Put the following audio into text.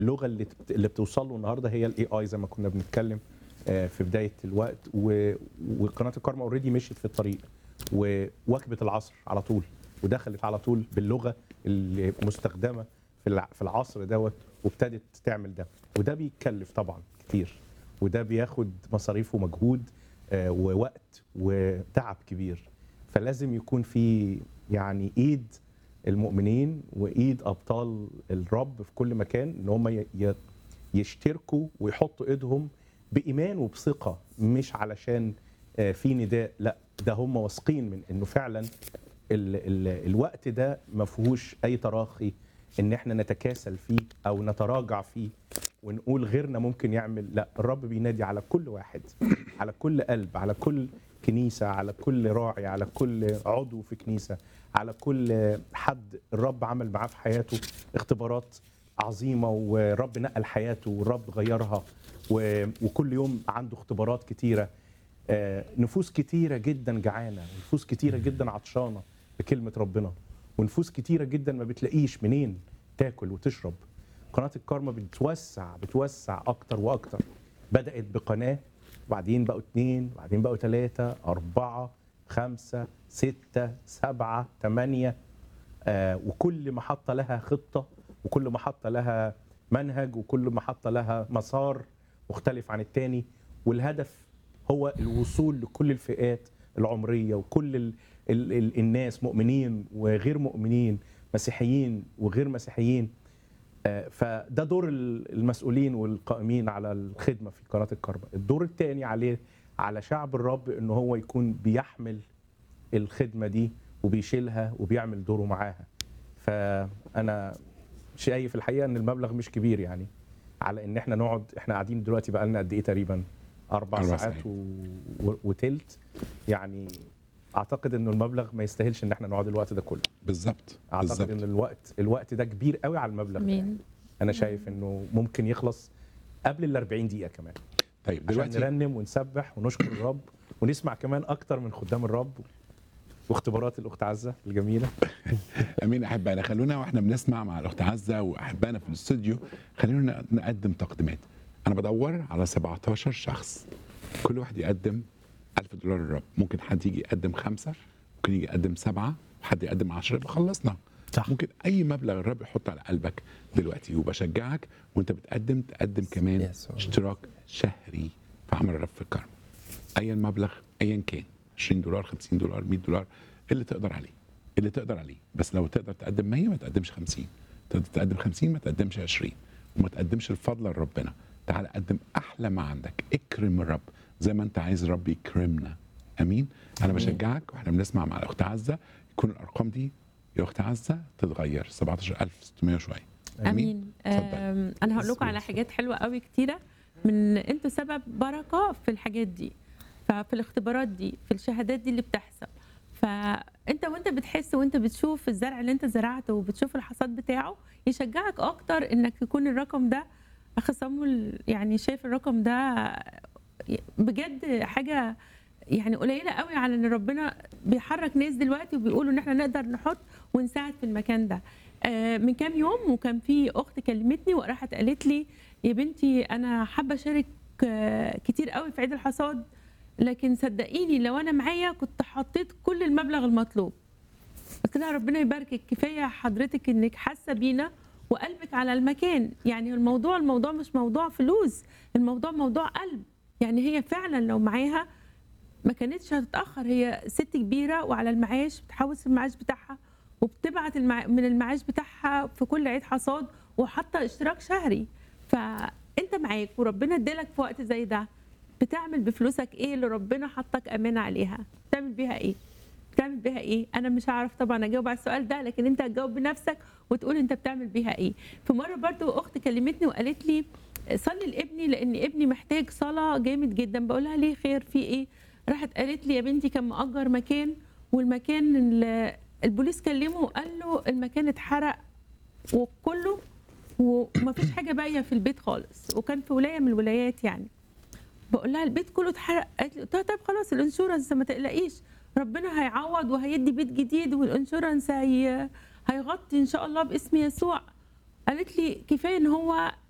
اللغه اللي بت- اللي بتوصل له النهارده هي الاي اي زي ما كنا بنتكلم آه، في بدايه الوقت و- وقناه الكارما اوريدي مشيت في الطريق وواكبت العصر على طول ودخلت على طول باللغه اللي مستخدمه في الع- في العصر دوت وابتدت تعمل ده وده بيتكلف طبعا كتير وده بياخد مصاريف ومجهود آه، ووقت وتعب كبير فلازم يكون في يعني ايد المؤمنين وايد ابطال الرب في كل مكان ان هم ي- ي- يشتركوا ويحطوا ايدهم بايمان وبثقه مش علشان آه، في نداء لا ده هم واثقين من انه فعلا ال ال الوقت ده ما فيهوش اي تراخي ان احنا نتكاسل فيه او نتراجع فيه ونقول غيرنا ممكن يعمل لا الرب بينادي على كل واحد على كل قلب على كل كنيسه على كل راعي على كل عضو في كنيسه على كل حد الرب عمل معاه في حياته اختبارات عظيمه ورب نقل حياته والرب غيرها و- وكل يوم عنده اختبارات كتيره آه، نفوس كتيره جدا جعانه ونفوس كتيره جدا عطشانه بكلمه ربنا ونفوس كتيره جدا ما بتلاقيش منين تاكل وتشرب قناه الكارما بتوسع بتوسع اكتر واكتر بدات بقناه وبعدين بقوا اتنين وبعدين بقوا ثلاثه اربعه خمسه سته سبعه ثمانيه آه، وكل محطة لها خطة وكل محطة لها منهج وكل محطة لها مسار مختلف عن التاني والهدف هو الوصول لكل الفئات العمرية وكل ال ال ال الناس مؤمنين وغير مؤمنين مسيحيين وغير مسيحيين آه، فده دور ال- المسؤولين والقائمين على الخدمة في قناة الكربة الدور الثاني عليه على شعب الرب ان هو يكون بيحمل الخدمه دي وبيشيلها وبيعمل دوره معاها فانا شايف الحقيقه ان المبلغ مش كبير يعني على ان احنا نقعد احنا قاعدين دلوقتي بقى لنا قد ايه تقريبا اربع أربع ساعات ساعات. و... و... وتلت يعني اعتقد انه المبلغ ما يستاهلش ان احنا نقعد الوقت ده كله بالظبط اعتقد بالظبط ان الوقت الوقت ده كبير قوي على المبلغ ده امين انا شايف انه ممكن يخلص قبل ال 40 دقيقه كمان طيب عشان دلوقتي نرنم ونسبح ونشكر الرب ونسمع كمان اكتر من خدام الرب واختبارات الاخت عزه الجميله امين احبائنا خلونا واحنا بنسمع مع الاخت عزه واحبائنا في الاستوديو خلونا نقدم تقديمات انا بدور على 17 شخص كل واحد يقدم 1000 دولار للرب ممكن حد يجي يقدم خمسه ممكن يجي يقدم سبعه وحد يقدم 10 يبقى خلصنا صح. ممكن اي مبلغ الرب يحط على قلبك دلوقتي وبشجعك وانت بتقدم تقدم كمان يسوع. اشتراك شهري في عمل الرب في الكرم ايا مبلغ ايا كان 20 دولار 50 دولار 100 دولار اللي تقدر عليه اللي تقدر عليه بس لو تقدر تقدم 100 ما تقدمش 50 تقدر تقدم 50 ما تقدمش 20 وما تقدمش الفضل لربنا تعال قدم احلى ما عندك اكرم الرب زي ما انت عايز الرب يكرمنا امين انا بشجعك واحنا بنسمع مع الاخت عزه يكون الارقام دي يا اخت عزه تتغير 17600 وشويه امين اتفضل. آم، انا هقول لكم على حاجات حلوه قوي كتيره من انتوا سبب بركه في الحاجات دي ففي الاختبارات دي في الشهادات دي اللي بتحصل فانت وانت بتحس وانت بتشوف الزرع اللي انت زرعته وبتشوف الحصاد بتاعه يشجعك اكتر انك يكون الرقم ده اخ صامويل يعني شايف الرقم ده بجد حاجه يعني قليله قوي على ان ربنا بيحرك ناس دلوقتي وبيقولوا ان احنا نقدر نحط ونساعد في المكان ده آه، من كام يوم وكان في اخت كلمتني وراحت قالت لي يا بنتي انا حابه اشارك آه، كتير قوي في عيد الحصاد لكن صدقيني لو انا معايا كنت حطيت كل المبلغ المطلوب قلت لها ربنا يباركك كفايه حضرتك انك حاسه بينا وقلبك على المكان يعني الموضوع الموضوع مش موضوع فلوس الموضوع موضوع قلب يعني هي فعلا لو معاها ما كانتش هتتاخر هي ست كبيره وعلى المعاش بتحوش في المعاش بتاعها وبتبعت المع... من المعاش بتاعها في كل عيد حصاد وحاطه اشتراك شهري فانت معاك وربنا ادالك في وقت زي ده بتعمل بفلوسك ايه اللي ربنا حطك امانه عليها بتعمل بيها ايه بتعمل بيها ايه انا مش هعرف طبعا اجاوب على السؤال ده لكن انت هتجاوب بنفسك وتقول انت بتعمل بيها ايه في مره برضو اخت كلمتني وقالت لي صلي لابني لان ابني محتاج صلاه جامد جدا بقول لها ليه خير في ايه راحت قالت لي يا بنتي كان مأجر مكان والمكان ال- البوليس كلمه وقال له المكان اتحرق وكله ومفيش حاجه باقيه في البيت خالص وكان في ولايه من الولايات يعني بقول لها البيت كله اتحرق قالت لي قلت لها طيب خلاص الانشورنس ما تقلقيش ربنا هيعوض وهيدي بيت جديد والانشورنس هي هيغطي ان شاء الله باسم يسوع قالت لي كفايه ان هو